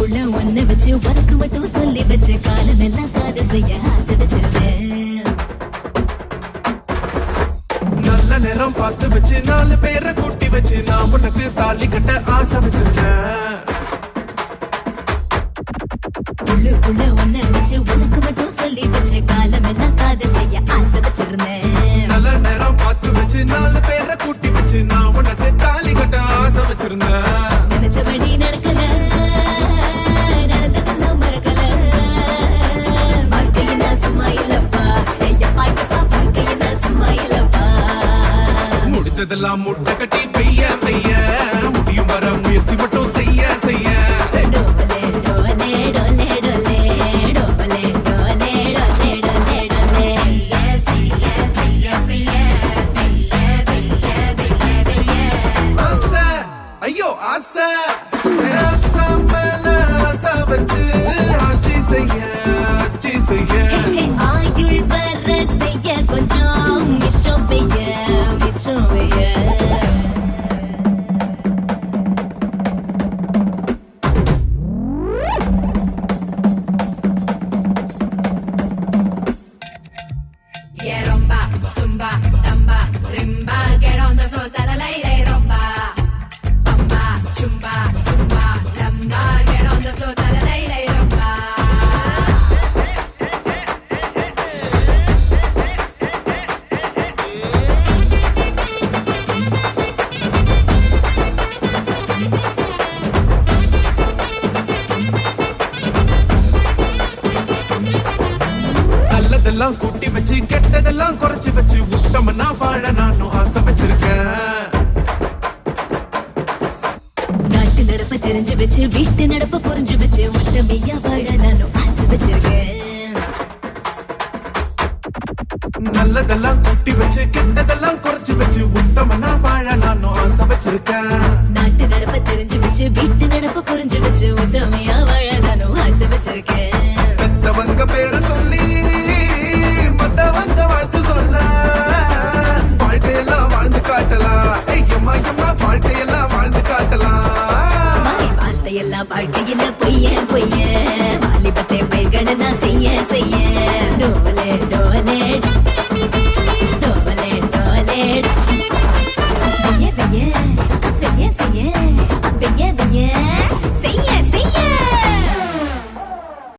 உள்ளுக்குள்ள ஒன்ன வச்சு உனக்கு மட்டும் சொல்லி வச்சு காலம் எல்லாம் காதல் செய்ய ஆசை வச்சிருந்தேன் நல்ல நேரம் பார்த்து வச்சு நாலு பேரை கூட்டி வச்சு நான் உனக்கு தாலி கட்ட ஆசை வச்சிருக்கேன் உள்ளுக்குள்ள ஒன்ன வச்சு உனக்கு மட்டும் சொல்லி வச்சு காலம் எல்லாம் காதல் செய்ய ஆசை வச்சிருந்தேன் நல்ல நேரம் பார்த்து வச்சு நாலு பேரை கூட்டி வச்சு நான் உனக்கு தாலி கட்ட ஆசை வச்சிருந்தேன் நினைச்சபடி நடக்கல நடந்ததெல்லாம் மறக்கல வாழ்க்கையினா சும்மா இல்லப்பா ஐயப்பா ஐயப்பா வாழ்க்கையினா சும்மா இல்லப்பா முடிஞ்சதெல்லாம் முட்டை கட்டி பெய்ய பெய்ய முடியும் வர முயற்சி மட்டும் செய்ய செய்ய டோலே டோலே டோலே டோலே டோலே டோலே டோலே டோலே டோலே ஆசை ஐயோ ஆசை ஆசை மேல ஆசை வச்சு ஆட்சி செய்ய ஆட்சி செய்ய ஹே, ஆயுள் வர செய்ய கொஞ்சம் மிச்சம் பெய்ய மிச்சம் பெய்ய Yeah, rumba, zumba, tamba, rimba, get on the floor, talalay, rumba. Bamba, chumba, zumba, tamba, get on the floor, talalay, rumba. நல்லதெல்லாம் கூட்டி வச்சு கெட்டதெல்லாம் குறைச்சு வச்சு உத்தமனா வாழ நானும் ஆசை வச்சிருக்கேன் நாட்டு நடப்ப தெரிஞ்சு வச்சு வீட்டு நடப்ப புரிஞ்சு வச்சு உத்தமையா வாழ நானும் ஆசை வச்சிருக்கேன் நல்லதெல்லாம் கூட்டி வச்சு கெட்டதெல்லாம் குறைச்சு வச்சு உத்தமனா வாழ நானும் ஆசை வச்சிருக்கேன் நாட்டு நடப்ப தெரிஞ்சு வச்சு வீட்டு நடப்ப புரிஞ்சு வச்சு உத்தமையா வாழ நானும் ஆசை வச்சிருக்கேன் பெத்தவங்க பேரை சொல்லி மத்தவங்க வாழ்த்து சொல்ல வாழ்க்கையெல்லாம் வாழ்ந்து காட்டலாம் ஐயம்மா ஐயம்மா வாழ்க்கையெல்லாம் வாழ்ந்து காட்டலாம் வாய் வார்த்தையெல்லாம் வாழ்க்கையில பொய்ய பொய்ய வாலிபத்தை பயிர்கள் எல்லாம் செய்ய செய்ய டோலே டோலே